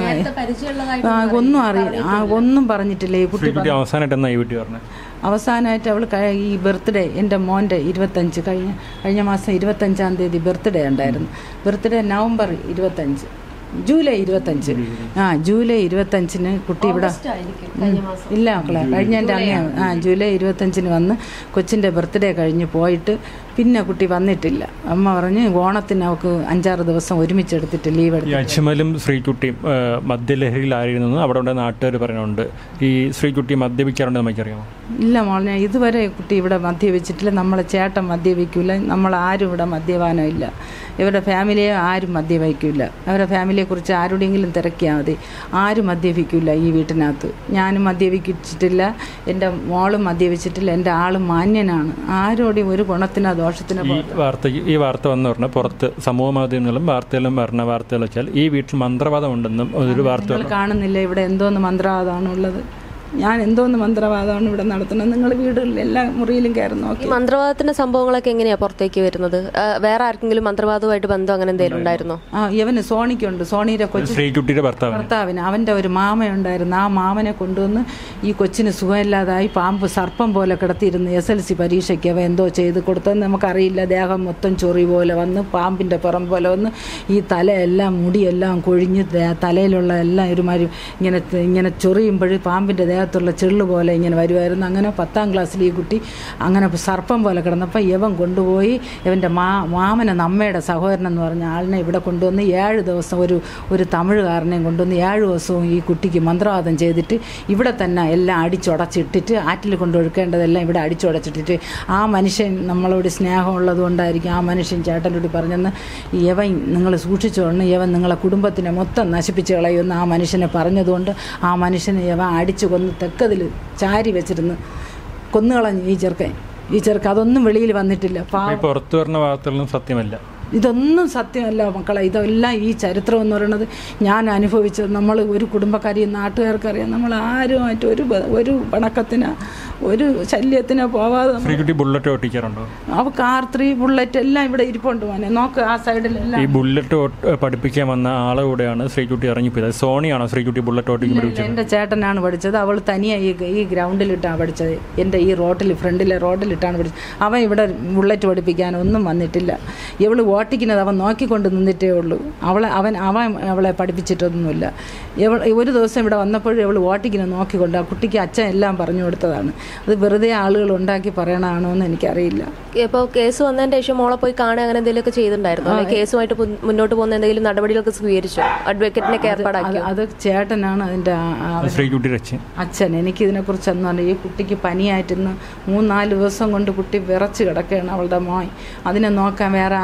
ആ, ഒന്നും അറിയില്ല ആ, ഒന്നും പറഞ്ഞിട്ടില്ല ഈ കുട്ടി ശ്രീക്കുട്ടി അവസാനമായിട്ട് എന്നാ ഈ വീട്ടിൽ പറഞ്ഞത് അവസാനമായിട്ട് അവൾ ഈ ബർത്ത്ഡേ എൻ്റെ മോൻ്റെ ഇരുപത്തഞ്ച് കഴിഞ്ഞ കഴിഞ്ഞ മാസം ഇരുപത്തഞ്ചാം തീയതി ബർത്ത്ഡേ ഉണ്ടായിരുന്നു ബർത്ത്ഡേ നവംബർ ഇരുപത്തഞ്ച് ജൂലൈ ഇരുപത്തഞ്ച് ആ ജൂലൈ ഇരുപത്തഞ്ചിന് കുട്ടി ഇവിടെ ഉം. ഇല്ല മക്കളെ കഴിഞ്ഞ എൻ്റെ അമ്മ ആ ജൂലൈ ഇരുപത്തഞ്ചിന് വന്ന് കൊച്ചിൻ്റെ ബർത്ത്ഡേ കഴിഞ്ഞ് പോയിട്ട് പിന്നെ കുട്ടി വന്നിട്ടില്ല അമ്മ പറഞ്ഞ് ഓണത്തിന് അവൾക്ക് അഞ്ചാറ് ദിവസം ഒരുമിച്ചെടുത്തിട്ട് ലീവ് ഈ എടുത്തു അജ്മലും ശ്രീകുട്ടിയും ആ, മദ്യലഹരിയിലായിരുന്നു അവിടെ ഉണ്ട് നാട്ടുകാർ പറയുന്നുണ്ട് ഈ ശ്രീകുട്ടി മദ്യപിക്കാറുണ്ട് നമുക്കറിയാമോ ഇല്ല മോളെ ഇതുവരെ കുട്ടി ഇവിടെ മദ്യപിച്ചിട്ടില്ല നമ്മളെ ചേട്ടൻ മദ്യപിക്കില്ല നമ്മളാരും ഇവിടെ മദ്യപാനം ഇല്ല ഇവരുടെ ഫാമിലിയെ ആരും മദ്യപിക്കില്ല അവരുടെ ഫാമിലിയെക്കുറിച്ച് ആരുടെയെങ്കിലും തിരക്കിയാൽ മതി ആരും മദ്യപിക്കില്ല ഈ വീട്ടിനകത്ത് ഞാനും മദ്യപിച്ചിട്ടില്ല എൻ്റെ മോളും മദ്യപിച്ചിട്ടില്ല എൻ്റെ ആളും മാന്യനാണ് ആരോടെയും ഒരു ഗുണത്തിനോ ദോഷത്തിനോ ഈ വാർത്ത ഈ വാർത്ത വന്നു പറഞ്ഞാൽ പുറത്ത് സമൂഹ മാധ്യമങ്ങളും വാർത്തകളും പറഞ്ഞ വാർത്തകൾ വെച്ചാൽ ഈ വീട്ടിൽ മന്ത്രവാദം ഉണ്ടെന്നും ഒരു വാർത്ത നിങ്ങൾ കാണുന്നില്ല ഇവിടെ എന്തോന്ന് മന്ത്രവാദമാണ് ഉള്ളത് ഞാൻ എന്തോന്ന് മന്ത്രവാദമാണ് ഇവിടെ നടത്തുന്നത് നിങ്ങൾ വീടുകളിൽ എല്ലാ മുറിയിലും കയറി നോക്കി ഈ മന്ത്രവാദത്തിന്റെ സംഭവങ്ങളൊക്കെ എങ്ങനെയാ പുറത്തേക്ക് വരുന്നത് ആ, വേറെ ആർക്കെങ്കിലും മന്ത്രവാദവുമായിട്ട് ബന്ധം അങ്ങനെ എന്തെങ്കിലും ഉണ്ടായിരുന്നോ ആ ഇവന് സോണിക്കുണ്ട് സോണിയുടെ കൊച്ചു ശ്രീകുട്ടിയുടെ ഭർത്താവ് ഭർത്താവിന് അവൻ്റെ ഒരു മാമയുണ്ടായിരുന്നു ആ മാമനെ കൊണ്ടുവന്ന് ഈ കൊച്ചിന് സുഖമില്ലാതായി പാമ്പ് സർപ്പം പോലെ കിടത്തിയിരുന്ന് എസ് എൽ സി പരീക്ഷയ്ക്ക് അവ എന്തോ ചെയ്ത് കൊടുത്തെന്ന് നമുക്കറിയില്ല ദേഹം മൊത്തം ചൊറി പോലെ വന്ന് പാമ്പിൻ്റെ പുറം പോലെ വന്ന് ഈ തലയെല്ലാം മുടിയെല്ലാം കൊഴിഞ്ഞ് ദേ- തലയിലുള്ള എല്ലാം ഒരുമാതിരി ഇങ്ങനെ ഇങ്ങനെ ചൊറിയുമ്പോൾ പാമ്പിൻ്റെ ദേഹത്തുള്ള ചെള്ളു പോലെ ഇങ്ങനെ വരുമായിരുന്നു അങ്ങനെ പത്താം ക്ലാസ്സിൽ ഈ കുട്ടി അങ്ങനെ സർപ്പം പോലെ കിടന്നപ്പോൾ ഇവൻ കൊണ്ടുപോയി ഇവൻ്റെ മാ മാമന അമ്മയുടെ സഹോദരൻ എന്ന് പറഞ്ഞ ആളിനെ ഇവിടെ കൊണ്ടുവന്ന് ഏഴ് ദിവസം ഒരു ഒരു തമിഴുകാരനെയും കൊണ്ടുവന്ന് ഏഴ് ദിവസവും ഈ കുട്ടിക്ക് മന്ത്രവാദം ചെയ്തിട്ട് ഇവിടെ തന്നെ എല്ലാം അടിച്ചുടച്ചിട്ടിട്ട് ആറ്റിൽ കൊണ്ടൊഴുക്കേണ്ടതെല്ലാം ഇവിടെ അടിച്ചുടച്ചിട്ടിട്ട് ആ മനുഷ്യൻ നമ്മളോട് സ്നേഹമുള്ളത് കൊണ്ടായിരിക്കും ആ മനുഷ്യൻ ചേട്ടനോട് പറഞ്ഞെന്ന് യവൻ നിങ്ങൾ സൂക്ഷിച്ചോണ്ട് യവൻ നിങ്ങളെ കുടുംബത്തിനെ മൊത്തം നശിപ്പിച്ച് കളയുമെന്ന് ആ മനുഷ്യനെ പറഞ്ഞതുകൊണ്ട് ആ മനുഷ്യനെ യവൻ അടിച്ചു കൊന്ന് തെക്കതിൽ ചാരി വെച്ചിരുന്ന് കൊന്നുകളഞ്ഞു ഈ ചെറുക്കൻ ഈ ചെറുക്കൻ അതൊന്നും വെളിയിൽ വന്നിട്ടില്ല പാ ഈ പുറത്തു വരുന്ന വാർത്തകളൊന്നും സത്യമല്ല ഇതൊന്നും സത്യമല്ല മക്കളെ ഇതെല്ലാം ഈ ചരിത്രം എന്ന് പറയുന്നത് ഞാൻ അനുഭവിച്ചത് നമ്മൾ ഒരു കുടുംബക്കാരെയും നാട്ടുകാർക്കറിയാം നമ്മൾ ആരുമായിട്ട് ഒരു ബ- ഒരു പണക്കത്തിനോ ഒരു ശല്യത്തിനോ പോവാതെ നമ്മൾ ശ്രീകുട്ടി ബുള്ളറ്റ് ഓട്ടിക്കാറുണ്ടോ അവൾക്ക് ആർ ത്രീ ബുള്ളറ്റ് എല്ലാം ഇവിടെ ഇരിപ്പുണ്ട് മോനെ നോക്ക് ആ സൈഡിലെല്ലാം ഈ ബുള്ളറ്റ് ഓട്ട് പഠിപ്പിക്കാൻ വന്ന ആളെ കൂടെയാണ് ശ്രീകുട്ടി ഇറങ്ങിപ്പോയത് സോണിയാണോ ശ്രീകുട്ടി ബുള്ളറ്റ് ഓട്ടിക്ക് പഠിപ്പിച്ചത് എൻ്റെ ചേട്ടനാണ് പഠിച്ചത് അവൾ തനിയെ ഈ ഈ ഗ്രൗണ്ടിലിട്ടാണ് പഠിച്ചത് എൻ്റെ ഈ റോട്ടിൽ ഫ്രണ്ടിലെ റോഡിലിട്ടാണ് പഠിച്ചത് അവൻ ഇവിടെ ബുള്ളറ്റ് പഠിപ്പിക്കാനൊന്നും വന്നിട്ടില്ല ഇവൾ ഓട്ടിക്കുന്നത് അവൻ നോക്കിക്കൊണ്ട് നിന്നിട്ടേ ഉള്ളൂ അവളെ അവൻ അവൻ അവളെ പഠിപ്പിച്ചിട്ടൊന്നുമില്ല ഇവൾ ഒരു ദിവസം ഇവിടെ വന്നപ്പോഴും ഇവൾ ഓട്ടിക്കുന്നത് നോക്കിക്കൊണ്ട് ആ കുട്ടിക്ക് അച്ഛൻ എല്ലാം പറഞ്ഞു കൊടുത്തതാണ് അത് വെറുതെ ആളുകൾ ഉണ്ടാക്കി പറയണതാണോ എന്ന് എനിക്കറിയില്ല ഇപ്പോൾ കേസ് വന്നതിന് ശേഷം മോളെ പോയി കാണുക അങ്ങനെ എന്തെങ്കിലുമൊക്കെ ചെയ്തിട്ടുണ്ടായിരുന്നു അല്ലെങ്കിൽ കേസുമായിട്ട് മുൻ- മുന്നോട്ട് പോകുന്ന എന്തെങ്കിലും നടപടികളൊക്കെ സ്വീകരിച്ചോ അഡ്വക്കേറ്റിനെ അത് ഏർപ്പാടാക്കിയോ അത് ചേട്ടനാണ് അതിൻ്റെ ആ- ആ- ശ്രീകുട്ടി അച്ഛൻ അച്ഛൻ എനിക്കിതിനെക്കുറിച്ചൊന്നും അറിയില്ല ഈ കുട്ടിക്ക് പനിയായിട്ടിന്ന് മൂന്നാല് ദിവസം കൊണ്ട് കുട്ടി വിറച്ച് കിടക്കുകയാണ് അവളുടെ മോൻ അതിനെ നോക്കാൻ വേറെ ആരുമില്ല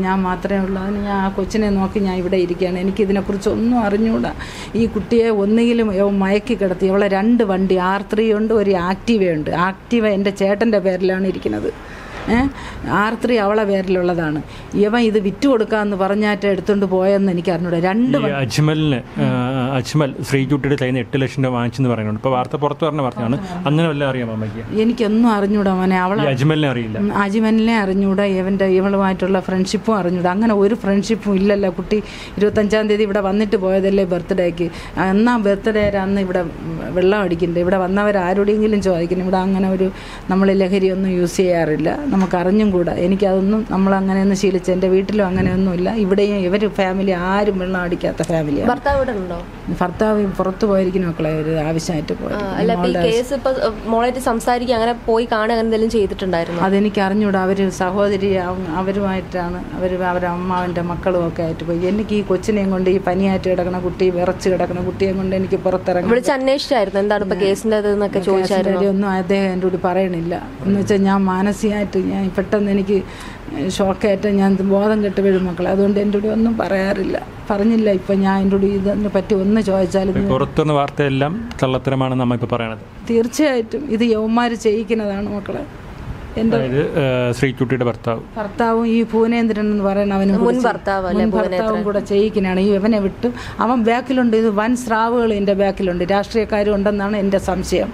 ഞാൻ മാത്രമേ ഉള്ളൂ അതിന് ഞാൻ ആ കൊച്ചിനെ നോക്കി ഞാൻ ഇവിടെ ഇരിക്കുകയാണ് എനിക്കിതിനെക്കുറിച്ച് ഒന്നും അറിഞ്ഞുകൂടാ ഈ കുട്ടിയെ ഒന്നുകിലും ഇവൻ മയക്കി കിടത്തി ഇവളെ രണ്ട് വണ്ടി ആർ ത്രീ ഉണ്ട് ഒരു ആക്റ്റീവയുണ്ട് ആക്റ്റീവ എൻ്റെ ചേട്ടൻ്റെ പേരിലാണ് ഇരിക്കുന്നത് ഏഹ് ആർ ത്രീ അവളെ പേരിലുള്ളതാണ് ഇവൻ ഇത് വിറ്റ് കൊടുക്കാമെന്ന് പറഞ്ഞാറ്റ് എടുത്തുകൊണ്ട് പോയെന്ന് എനിക്ക് അറിഞ്ഞൂടാ രണ്ട് ഈ അജ്മലിന് ആ, അജ്മൽ ശ്രീകുട്ടിയുടെ കയ്യിൽ നിന്ന് എട്ട് ലക്ഷം രൂപ വാങ്ങിച്ചെന്ന് പറയുന്നുണ്ട് ഇപ്പോൾ വാർത്ത പുറത്ത് പറഞ്ഞ വാർത്തയാണ് അങ്ങനെ വല്ല അറിയാമോ അമ്മയ്ക്ക് എനിക്കൊന്നും അറിഞ്ഞൂടാ മോനെ അവളെ ഈ അജ്മലിനെ അറിയില്ല ഉം, അജിമനിനെ അറിഞ്ഞൂടാ ഇവൻ്റെ ഇവളുമായിട്ടുള്ള ഫ്രണ്ട്ഷിപ്പും അറിഞ്ഞൂടാ അങ്ങനെ ഒരു ഫ്രണ്ട്ഷിപ്പും ഇല്ലല്ലോ കുട്ടി ഇരുപത്തഞ്ചാം തീയതി ഇവിടെ വന്നിട്ട് പോയതല്ലേ ബർത്ത്ഡേക്ക് എന്നാ ബർത്ത്ഡേ അന്ന് ഇവിടെ വെള്ളം അടിക്കണ്ടേ ഇവിടെ വന്നവർ ആരോടെങ്കിലും ചോദിക്കണം ഇവിടെ അങ്ങനെ ഒരു നമ്മൾ ലഹരിയൊന്നും യൂസ് ചെയ്യാറില്ല നമുക്ക് അറിഞ്ഞും കൂടാ എനിക്കതൊന്നും നമ്മൾ അങ്ങനെയൊന്നും ശീലിച്ച എൻ്റെ വീട്ടിലും അങ്ങനെയൊന്നുമില്ല ഇവിടെയും ഇവർ ഫാമിലി ആരും വെള്ളം അടിക്കാത്ത ഫാമിലിയാണ് ഭർത്താവ് ഇവിടെ ഉണ്ടോ ഭർത്താവ് പുറത്ത് പോയിരിക്കുന്ന മക്കളെ ഒരു ആവശ്യമായിട്ട് ആ, പോയി അല്ല ഇപ്പൊ ഈ കേസ് ഇപ്പൊ മോളായിട്ട് സംസാരിക്കുക അങ്ങനെ പോയി കാണുക അങ്ങനെ എന്തെങ്കിലും ചെയ്തിട്ടുണ്ടായിരുന്നു അതെനിക്ക് അറിഞ്ഞൂടാ അവർ സഹോദരി അവ- അവരുമായിട്ടാണ് അവർ അവരുടെ അമ്മാവൻ്റെ മക്കളും ഒക്കെ ആയിട്ട് പോയി എനിക്ക് ഈ കൊച്ചിനെയും കൊണ്ട് ഈ പനിയായിട്ട് കിടക്കണ കുട്ടി വിറച്ച് കിടക്കണ കുട്ടിയെ കൊണ്ട് എനിക്ക് പുറത്തിറങ്ങി വിളിച്ച് അന്വേഷിച്ചായിരുന്നു എന്താണ് ഇപ്പൊ കേസിന്റെ എന്നൊക്കെ ചോദിച്ചായിരുന്നു ഒന്നും അദ്ദേഹം എൻ്റെ കൂടി പറയണില്ല എന്ന് വെച്ചാൽ ഞാൻ മാനസികമായിട്ട് ഞാൻ പെട്ടെന്ന് എനിക്ക് ഷോക്കേറ്റ ഞാൻ ബോധം കെട്ട് വീഴും മക്കളെ അതുകൊണ്ട് എൻ്റെ കൂടി ഒന്നും പറയാറില്ല പറഞ്ഞില്ല ഇപ്പം ഞാൻ എൻ്റെ കൂടി ഇതിനെ പറ്റി ഒന്ന് ചോദിച്ചാലും നീ- പുറത്തുനിന്ന് വാർത്തയെല്ലാം കള്ളത്തരമാണെന്ന് അമ്മ ഇപ്പോൾ പറയണത് തീർച്ചയായിട്ടും ഇത് യൗമാർ ചെയ്യിക്കുന്നതാണ് മക്കളെ എൻ്റെ അതായത് ആ, ശ്രീകുട്ടിയുടെ ഭർത്താവ് ഭർത്താവും ഈ ഭുവനേന്ദ്രൻ എന്ന് പറയുന്ന അവനും കൂടി മുൻ ചെയ്- ഭർത്താവ് അല്ലേ മുൻ ഭർത്താവും കൂടെ ചെയ്യിക്കുന്നതാണ് ഈ ഇവനെ വിട്ടു അവൻ ബാക്കിലുണ്ട് ഇത് വൻ സ്രാവുകൾ എൻ്റെ ബാക്കിലുണ്ട് രാഷ്ട്രീയക്കാരും ഉണ്ടെന്നാണ് എൻ്റെ സംശയം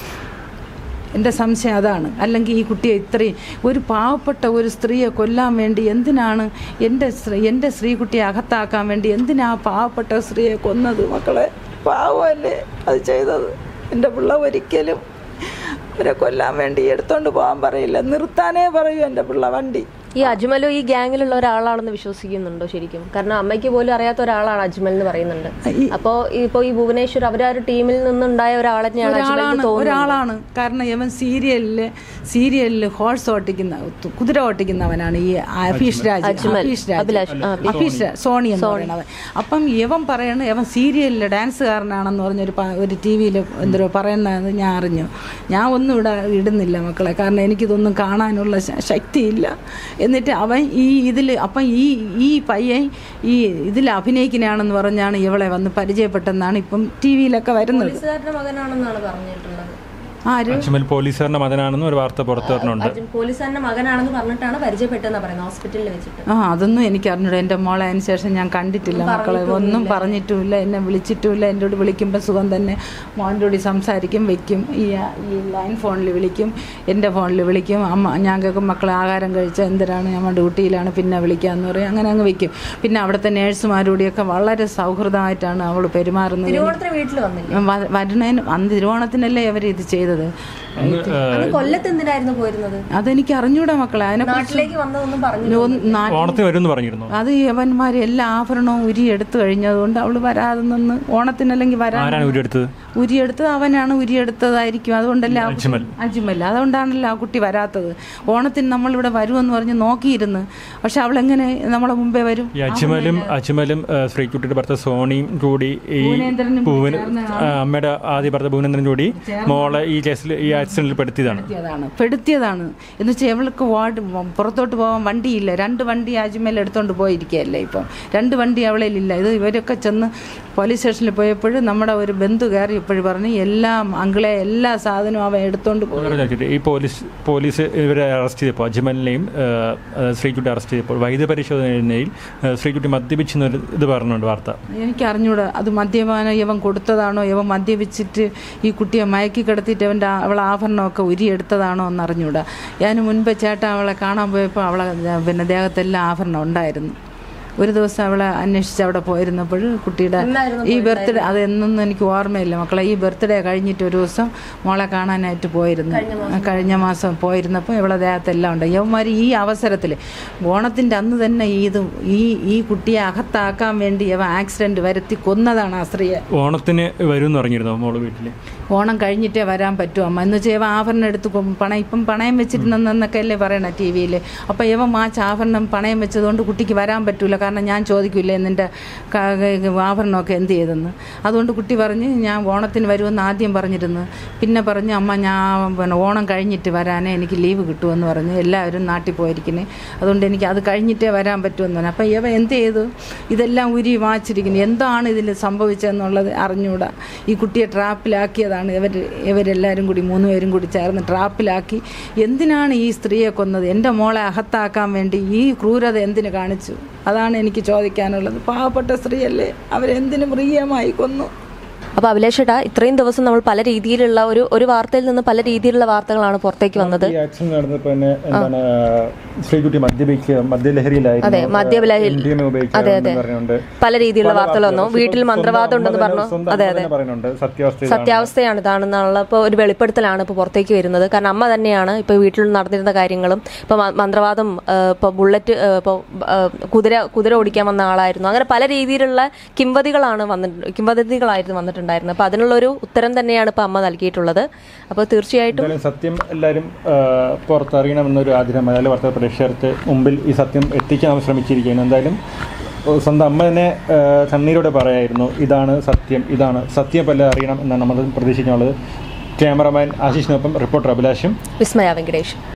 എൻ്റെ സംശയം അതാണ് അല്ലെങ്കിൽ ഈ കുട്ടിയെ ഇത്രയും ഒരു പാവപ്പെട്ട ഒരു സ്ത്രീയെ കൊല്ലാൻ വേണ്ടി എന്തിനാണ് എൻ്റെ സ്ത്രീ എൻ്റെ സ്ത്രീകുട്ടിയെ അകത്താക്കാൻ വേണ്ടി എന്തിനാ ആ പാവപ്പെട്ട സ്ത്രീയെ കൊന്നത് മക്കളെ പാവമല്ലേ അത് ചെയ്തത് എൻ്റെ പിള്ള ഒരിക്കലും അവരെ കൊല്ലാൻ വേണ്ടി എടുത്തോണ്ട് പോകാൻ പറയില്ല നിർത്താനേ പറയൂ എൻ്റെ പിള്ള വണ്ടി ഈ അജ്മലോ ഈ ഗ്യാങ്ങിലുള്ള ഒരാളാണെന്ന് വിശ്വസിക്കുന്നുണ്ടോ ശരിക്കും കാരണം അമ്മയ്ക്ക് പോലും അറിയാത്ത ഒരാളാണ് അജ്മൽ എന്ന് പറയുന്നുണ്ട് അപ്പോ ഇപ്പൊ ഈ ഭുവനേശ്വർ അവരെ ആ ഒരു ടീമിൽ നിന്നുണ്ടായ ഒരാൾ തന്നെയാണ് അജ്മൽ എന്ന് ഒരാളാണ് തോന്നുന്നത് ഒരാളാണ് കാരണം ഇവൻ സീരിയലില് സീരിയലില് ഹോഴ്സ് ഓട്ടിക്കുന്ന തു- കുതിര ഓട്ടിക്കുന്നവനാണ് ഈ അഫീഷ് രാജ് അഫീഷ് രാജ് അഭിലാഷ്, ആ, അഫീഷ് രാജ്, സോണി എന്ന് പറയുന്നത് അപ്പം ഇവൻ പറയണ ഇവൻ സീരിയലില് ഡാൻസുകാരനാണെന്ന് പറഞ്ഞൊരു പ- ഒരു ടി വിയിൽ എന്തോ പറയുന്നത് ഞാൻ അറിഞ്ഞു ഞാൻ ഒന്നും ഇവിടെ ഇടുന്നില്ല മക്കളെ കാരണം എനിക്കിതൊന്നും കാണാനുള്ള ശ- ശക്തിയില്ല എന്നിട്ട് അവൻ ഈ ഇതിൽ അപ്പം ഈ ഈ പയ്യൻ ഈ ഇതിൽ അഭിനയിക്കുന്നതാണെന്ന് പറഞ്ഞാണ് ഇവളെ വന്ന് പരിചയപ്പെട്ടെന്നാണ് ഇപ്പം ടി വിയിലൊക്കെ വരുന്നത് പോലീസുകാരുടെ മകനാണെന്നാണ് പറഞ്ഞിട്ടുള്ളത് ആര് അജ്മൽ പോലീസുകാരൻ്റെ മകനാണെന്ന് ഒരു വാർത്ത പുറത്ത് വരുന്നുണ്ട് പോലീസുകാരന്റെ മകനാണെന്ന് പറഞ്ഞിട്ടാണ് പരിചയപ്പെട്ടെന്ന് പറയുന്നത് ഹോസ്പിറ്റലിൽ വെച്ചിട്ട് ആ അതൊന്നും എനിക്ക് അറിഞ്ഞൂടാ എൻ്റെ മോളെ അതിന് ശേഷം ഞാൻ കണ്ടിട്ടില്ല മക്കളെ ഒന്നും പറഞ്ഞിട്ടുമില്ല എന്നെ വിളിച്ചിട്ടുമില്ല എൻ്റെ കൂടെ വിളിക്കുമ്പോൾ സുഖം തന്നെ മോൻ്റെ കൂടി സംസാരിക്കും വെക്കും ഈ ഈ ലൈൻ ഫോണിൽ വിളിക്കും എൻ്റെ ഫോണിൽ വിളിക്കും അമ്മ ഞാൻ കേൾക്കും മക്കളെ ആഹാരം കഴിച്ച എന്തിനാണ് നമ്മൾ ഡ്യൂട്ടിയിലാണ് പിന്നെ വിളിക്കാമെന്ന് പറയും അങ്ങനെ അങ്ങ് വെക്കും പിന്നെ അവിടുത്തെ നേഴ്സുമാരോടെയൊക്കെ വളരെ സൗഹൃദമായിട്ടാണ് അവൾ പെരുമാറുന്നത് തിരുവോണത്തിന് വീട്ടിൽ വന്നില്ല വ- വരുന്നതിന് അന്ന് തിരുവോണത്തിനല്ലേ അവർ ഇത് ചെയ്തത് അന്ന് ആ, അന്ന് കൊല്ലത്ത് എന്തിനായിരുന്നു പോയിരുന്നത് അതെനിക്ക് അറിഞ്ഞൂടാ മക്കളെ അതിനെ നാട്ടിലേക്ക് വന്നതൊന്നും പറഞ്ഞു നാട്ടിൽ ഓണത്തിന് വരുമെന്ന് പറഞ്ഞിരുന്നു അത് യവന്മാർ എല്ലാ ആഭരണവും ഉരി എടുത്തു കഴിഞ്ഞതുകൊണ്ട് അവൾ വരാതെ നിന്ന് ഓണത്തിനല്ലെങ്കിൽ വരാൻ ആരാണ് ഉരുവെടുത്തത് ഉരിയെടുത്തത് അവനാണ് ഉരിയെടുത്തതായിരിക്കും അതുകൊണ്ടല്ലേ ആ കുട്ടി- അജ്മൽ. അജ്മൽ അതുകൊണ്ടാണല്ലോ ആ കുട്ടി വരാത്തത് ഓണത്തിന് നമ്മളിവിടെ വരുമെന്ന് പറഞ്ഞ് നോക്കിയിരുന്നു പക്ഷെ അവളെങ്ങനെ നമ്മളെ മുമ്പേ വരും ഈ അജ്മലും അജ്മലും ആ, ശ്രീകുട്ടിയുടെ ഭർത്താവ് സോണിയും കൂടി ഈ ഭുവനേന്ദ്രനും ഭുവന ആ, അമ്മയുടെ ആദ്യ ഭർത്താവ് ഭുവനേന്ദ്രൻ കൂടി മോളെ ഈ കേസിൽ ഈ ആക്സിഡന്റിൽ പെടുത്തിയതാണ് പെടുത്തിയതാണ് പെടുത്തിയതാണ് എന്ന് വെച്ചാൽ ഇവൾക്ക് വാർഡ് പുറത്തോട്ട് പോകാൻ വണ്ടിയില്ല രണ്ട് വണ്ടി ആജ്മൽ എടുത്തോണ്ട് പോയിരിക്കുകയല്ലേ ഇപ്പം രണ്ട് വണ്ടി അവളിലില്ല ഇത് ഇവരൊക്കെ ചെന്ന് പോലീസ് സ്റ്റേഷനിൽ പോയപ്പോഴും നമ്മുടെ ഒരു ബന്ധു കയറി ഇപ്പോഴും പറഞ്ഞു എല്ലാം അങ്കിളെ എല്ലാ സാധനവും അവൻ എടുത്തോണ്ട് പോയി വേറെ ചോദിക്കട്ടെ, ഈ പോലീസ് പോലീസ് ഇവരെ അറസ്റ്റ് ചെയ്തപ്പോൾ അജ്മലിനെയും ആ, ആ, ശ്രീകുട്ടി അറസ്റ്റ് ചെയ്തപ്പോൾ വൈദ്യ പരിശോധനയിൽ ആ, ശ്രീകുട്ടി മദ്യപിച്ചെന്നൊരു ഇത് പറഞ്ഞുണ്ട് വാർത്ത എനിക്ക് അറിഞ്ഞൂടാ അത് മദ്യപാനം ഇവൻ കൊടുത്തതാണോ ഇവൻ മദ്യപിച്ചിട്ട് ഈ കുട്ടിയെ മയക്കി കിടത്തിയിട്ട് അവൻ്റെ അവളെ ആഭരണമൊക്കെ ഉരിയെടുത്തതാണോ എന്ന് അറിഞ്ഞൂടാ ഞാൻ മുൻപ് ചേട്ടൻ അവളെ കാണാൻ പോയപ്പോൾ അവളെ പിന്നെ ദേഹത്തെല്ലാം ആഭരണം ഉണ്ടായിരുന്നു ഒരു ദിവസം അവളെ അന്വേഷിച്ച് അവിടെ പോയിരുന്നപ്പോൾ കുട്ടിയുടെ ഈ ബർത്ത്ഡേ അത് എന്നൊന്നും എനിക്ക് ഓർമ്മയില്ല മക്കളെ ഈ ബർത്ത്ഡേ കഴിഞ്ഞിട്ട് ഒരു ദിവസം മോളെ കാണാനായിട്ട് പോയിരുന്നു കഴിഞ്ഞ മാസം പോയിരുന്നപ്പോൾ ഇവളെ ദേഹത്തെല്ലാം ഉണ്ട് യവന്മാർ ഈ അവസരത്തിൽ ഓണത്തിൻ്റെ അന്ന് തന്നെ ഈ ഇത് ഈ ഈ കുട്ടിയെ അകത്താക്കാൻ വേണ്ടി ഇവ ആക്സിഡന്റ് വരുത്തി കൊന്നതാണ് ആ സ്ത്രീയെ ഓണത്തിന് വരും എന്ന് പറഞ്ഞിരുന്നോ മോള് വീട്ടിൽ ഓണം കഴിഞ്ഞിട്ടേ വരാൻ പറ്റൂ അമ്മ എന്ന് വെച്ചാൽ ഇവ ആഭരണം എടുത്ത് കൊ- പണയം ഇപ്പം പണയം വെച്ചിരുന്നെന്നൊക്കെ അല്ലേ പറയണ ടി വിയിൽ അപ്പോൾ ഇവ മാച്ച് ആഭരണം പണയം വെച്ചതുകൊണ്ട് കുട്ടിക്ക് വരാൻ പറ്റൂല കാരണം ഞാൻ ചോദിക്കില്ലേ നിൻ്റെ ക- ക- ആഭരണമൊക്കെ എന്ത് ചെയ്തെന്ന് അതുകൊണ്ട് കുട്ടി പറഞ്ഞ് ഞാൻ ഓണത്തിന് വരുമെന്ന് ആദ്യം പറഞ്ഞിരുന്നു പിന്നെ പറഞ്ഞു അമ്മ ഞാൻ പിന്നെ ഓണം കഴിഞ്ഞിട്ട് വരാനേ എനിക്ക് ലീവ് കിട്ടുമെന്ന് പറഞ്ഞ് എല്ലാവരും നാട്ടിൽ പോയിരിക്കുന്നത് അതുകൊണ്ട് എനിക്ക് അത് കഴിഞ്ഞിട്ടേ വരാൻ പറ്റുമെന്ന് പറഞ്ഞു അപ്പം ഇവ എന്ത് ചെയ്തു ഇതെല്ലാം ഉരി വാച്ചിരിക്കുന്നു എന്താണ് ഇതിൽ സംഭവിച്ചതെന്നുള്ളത് അറിഞ്ഞുകൂടാ ഈ കുട്ടിയെ ട്രാപ്പിലാക്കിയതാണ് ഇവർ ഇവരെല്ലാവരും കൂടി മൂന്ന് പേരും കൂടി ചേർന്ന് ട്രാപ്പിലാക്കി എന്തിനാണ് ഈ സ്ത്രീയെ കൊന്നത് എൻ്റെ മോളെ അകത്താക്കാൻ വേണ്ടി ഈ ക്രൂരത എന്തിനു കാണിച്ചു അതാണ് എനിക്ക് ചോദിക്കാനുള്ളത് പാവപ്പെട്ട സ്ത്രീയല്ലേ അവരെന്തിനു മൃഗീയമായി കൊന്നു അപ്പോൾ അഭിലേഷേട്ടാ ഇത്രയും ദിവസം നമ്മൾ പല രീതിയിലുള്ള ഒരു ഒരു വാർത്തയിൽ നിന്ന് പല രീതിയിലുള്ള വാർത്തകളാണ് പുറത്തേക്ക് വന്നത് ഈ ആക്സിഡന്റ് നടന്നപ്പോൾ തന്നെ എന്താണ് ശ്രീകുട്ടി മദ്യപിക്കുക മദ്യലഹരിയിലായിരുന്നു അതെ, മദ്യലഹരി- MDMA ഉപയോഗിക്കുക അതെ, അതെ. എന്ന് പറയുന്നുണ്ട് പല രീതിയിലുള്ള പല വാർത്തകൾ വന്നു വാർത്തകൾ. വീട്ടിൽ സ്വന്തം മന്ത്രവാദം അമ്മ ഉണ്ടെന്ന് തന്നെ- പറഞ്ഞു സ്വന്തം അതെ അമ്മ അതെ തന്നെ പറയുന്നുണ്ട് സത്യാവസ്ഥ ഇതാണ്. സത്യാവസ്ഥയാണ് ഇതാണെന്നുള്ള ഇപ്പോൾ ഒരു വെളിപ്പെടുത്തലാണ് ഇപ്പോൾ പുറത്തേക്ക് വരുന്നത് കാരണം അമ്മ തന്നെയാണ് ഇപ്പോൾ വീട്ടിൽ നടന്നിരുന്ന കാര്യങ്ങളും ഇപ്പോൾ മന്ത്രവാദം ഇപ്പോൾ ബുള്ളറ്റ് ഇപ്പോൾ കുതിര കുതിര ഓടിക്കാൻ വന്ന ആളായിരുന്നു അങ്ങനെ പല രീതിയിലുള്ള കിംവദികളാണ് വന്നിട്ട് കിംവദന്തികളായിരുന്നു വന്നിട്ടുണ്ടായിരുന്നത് അപ്പോൾ അതിനുള്ളൊരു ഉത്തരം തന്നെയാണ് ഇപ്പോൾ അമ്മ നൽകിയിട്ടുള്ളത് അപ്പോൾ തീർച്ചയായിട്ടും എന്തായാലും സത്യം എല്ലാവരും ആ, പുറത്തറിയണമെന്നൊരു ആഗ്രഹം മലയാള വാർത്താ പ്രേക്ഷകർക്ക് മുമ്പിൽ ഈ സത്യം എത്തിക്കാൻ അവർ ശ്രമിച്ചിരിക്കുകയാണ് എന്തായാലും ഓ, സ്വന്തം അമ്മ തന്നെ ആ, കണ്ണീരോടെ പറയായിരുന്നു ഇതാണ് സത്യം ഇതാണ് സത്യം എല്ലാം അറിയണം എന്നാണ് നമ്മൾ പ്രതീക്ഷിക്കാനുള്ളത് ക്യാമറമാൻ ആശിഷിനൊപ്പം റിപ്പോർട്ടർ അഭിലാഷും വിസ്മയ വെങ്കടേഷ്